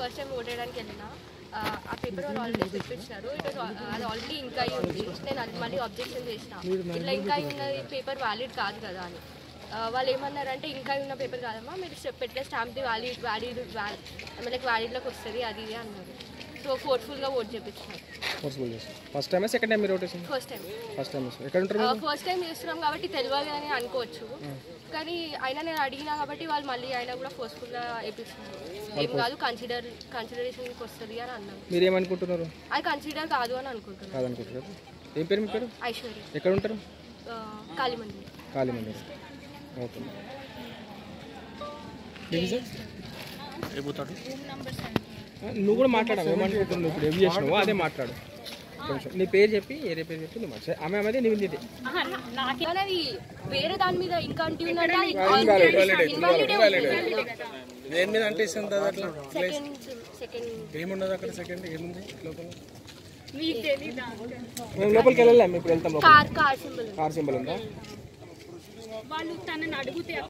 First time vote వేయడానికి వెళ్ళిన ఆ, ఆ పేపర్ వాళ్ళు ఆల్రెడీ చూపించినారు ఇట్ వాజ్ అది ఆల్రెడీ ఇంకా అయి ఉంది నేను అది మళ్ళీ అబ్జెక్షన్ చేసిన ఇట్లా ఇంకా అయి ఉన్న పేపర్ వ్యాలిడ్ కాదు కదా అని ఆ, వాళ్ళు ఏమన్నారంటే ఇంకా అయి ఉన్న పేపర్ కాదమ్మా మీరు స్టెప్ పెట్టే స్టాంప్ది వ్యాలిడ్ వ్యాలిడ్ లైక్ వ్యాలిడ్లోకి వస్తుంది అది ఇది అన్నారు సో ఫోర్స్ఫుల్గా ఓట్ చేపించినారు ఫోర్స్ఫుల్ చేసి ఫస్ట్ టైమా సెకండ్ టైం మీరు ఓటేసింది ఫస్ట్ టైం ఫస్ట్ టైం వేసారు ఎక్కడ ఉంటారు మీరు? ఫస్ట్ టైం చేస్తున్నాం కాబట్టి తెలియాలి అని అనుకోవచ్చు కానీ అయినా నేను అడిగినా కాబట్టి వాళ్ళు మళ్ళీ అయినా కూడా ఫోర్స్ఫుల్గా వేపిస్తున్నారు ఏం కాదు కన్సిడర్ కన్సిడరేషన్కి వస్తుంది అని అన్నారు మీరు ఏమనుకుంటున్నారు అది కన్సిడర్ కాదు అని అనుకుంటున్నాను కాదనుకుంటున్నారు ఏం పేరు మీ పేరు ఐశ్వర్య ఎక్కడ ఉంటారు ఆ, కాళీమంది ఖాళీ మందిర్ ఓకే ఆ, నువ్వు కూడా మాట్లాడావు ఏమనుకుంటున్నావు ఇప్పుడు ఏం చేసినావు అదే మాట్లాడు కొంచెం నీ పేరు చెప్పి ఏరే పేరు చెప్పి నువ్వు మాట్లాడు ఆమె అదే నీవు నీదే కానీ అది వేరే దాని మీద ఇంకా అంటే ఉందంటే అది invalid ఏ ఉంటుంది. దేని మీద అంటే ఇస్తుంది అది అట్లా సెకండ్ సెకండ్ ఏమున్నది అక్కడ సెకండ్ ఏముంది లోపల మేము లోపలికి వెళ్ళలేము ఇప్పుడు వెళ్తాం లోపల car car symbol car symbol ఉందా వాళ్ళు తనని అడిగితే